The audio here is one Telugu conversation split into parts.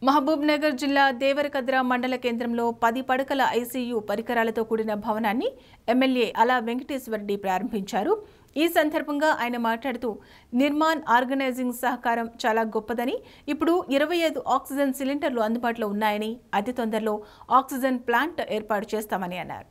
మహబూబ్ నగర్ జిల్లా దేవరకద్ర మండల కేంద్రంలో పది పడకల ఐసీయూ పరికరాలతో కూడిన భవనాన్ని ఎమ్మెల్యే అలా వెంకటేశ్వరరెడ్డి ప్రారంభించారు ఈ సందర్భంగా ఆయన మాట్లాడుతూ నిర్మాణ్ ఆర్గనైజింగ్ సహకారం చాలా గొప్పదని ఇప్పుడు ఇరవై ఐదు ఆక్సిజన్ సిలిండర్లు అందుబాటులో ఉన్నాయని అతి తొందరలో ఆక్సిజన్ ప్లాంట్ ఏర్పాటు చేస్తామని అన్నారు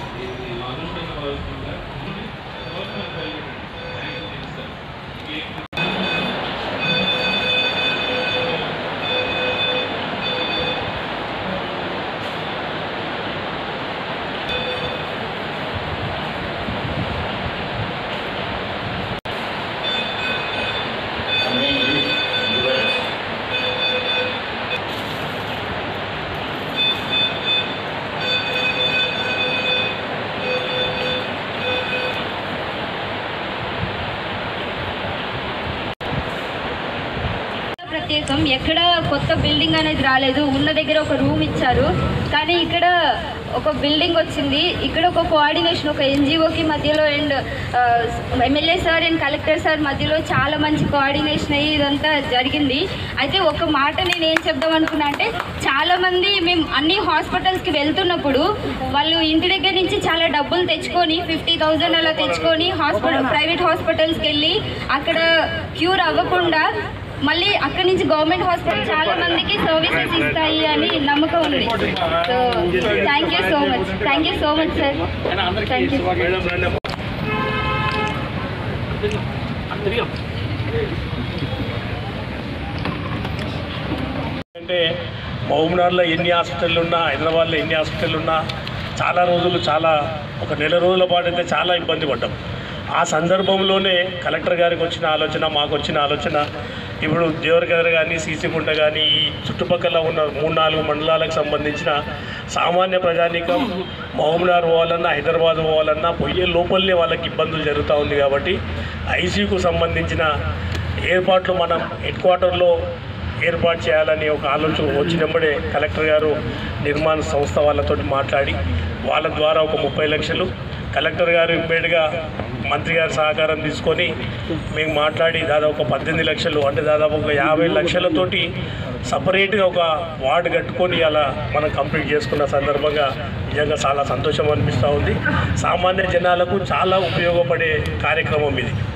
ప్రత్యేకం ఎక్కడ కొత్త బిల్డింగ్ అనేది రాలేదు ఉన్న దగ్గర ఒక రూమ్ ఇచ్చారు కానీ ఇక్కడ ఒక బిల్డింగ్ వచ్చింది ఇక్కడ ఒక కోఆర్డినేషన్ ఒక ఎన్జిఓకి మధ్యలో and MLA sir and collector sir మధ్యలో చాలా మంచి కోఆర్డినేషన్ అయ్యి ఇదంతా జరిగింది అయితే ఒక మాట నేను ఏం చెప్దాం అనుకున్నా అంటే చాలా మంది మేము అన్ని హాస్పిటల్స్కి వెళ్తున్నప్పుడు వాళ్ళు ఇంటి దగ్గర నుంచి చాలా డబ్బులు తెచ్చుకొని ఫిఫ్టీ థౌజండ్ అలా తెచ్చుకొని హాస్పిటల్ ప్రైవేట్ హాస్పిటల్స్కి వెళ్ళి అక్కడ క్యూర్ అవ్వకుండా మళ్ళీ అక్కడి నుంచి గవర్నమెంట్ హాస్పిటల్ చాలా మందికి సర్వీసెస్ ఇస్తాయి అని నమ్మకం ఉంది so thank you so much thank you so much sir thank you అంటే మహబూబ్నగర్లో ఎన్ని హాస్పిటళ్ళు ఉన్నా హైదరాబాద్లో ఎన్ని హాస్పిటళ్ళు ఉన్నా చాలా రోజులు చాలా ఒక నెల రోజుల పాటు అయితే చాలా ఇబ్బంది పడ్డాం ఆ సందర్భంలోనే కలెక్టర్ గారికి వచ్చిన ఆలోచన మాకు వచ్చిన ఆలోచన ఇప్పుడు దేవరగద్ర కానీ సీసీగుంట కానీ ఈ చుట్టుపక్కల ఉన్న మూడు నాలుగు మండలాలకు సంబంధించిన సామాన్య ప్రజానీకం మహబూబ్నగర్ పోవాలన్నా హైదరాబాద్ పోవాలన్నా పోయే లోపలనే వాళ్ళకి ఇబ్బందులు జరుగుతూ ఉంది కాబట్టి ఐసీయూకు సంబంధించిన ఏర్పాట్లు మనం హెడ్ క్వార్టర్లో ఏర్పాటు చేయాలని ఒక ఆలోచన వచ్చినప్పుడే కలెక్టర్ గారు నిర్మాణ సంస్థ వాళ్ళతో మాట్లాడి వాళ్ళ ద్వారా ఒక ముప్పై లక్షలు కలెక్టర్ గారు ఇమ్మీడియట్గా మంత్రి గారి సహకారం తీసుకొని మేము మాట్లాడి దాదాపు ఒక పద్దెనిమిది లక్షలు అంటే దాదాపు ఒక యాభై లక్షలతోటి సపరేట్గా ఒక వార్డు కట్టుకొని అలా మనం కంప్లీట్ చేసుకున్న సందర్భంగా నిజంగా చాలా సంతోషం అనిపిస్తూ ఉంది సామాన్య జనాలకు చాలా ఉపయోగపడే కార్యక్రమం ఇది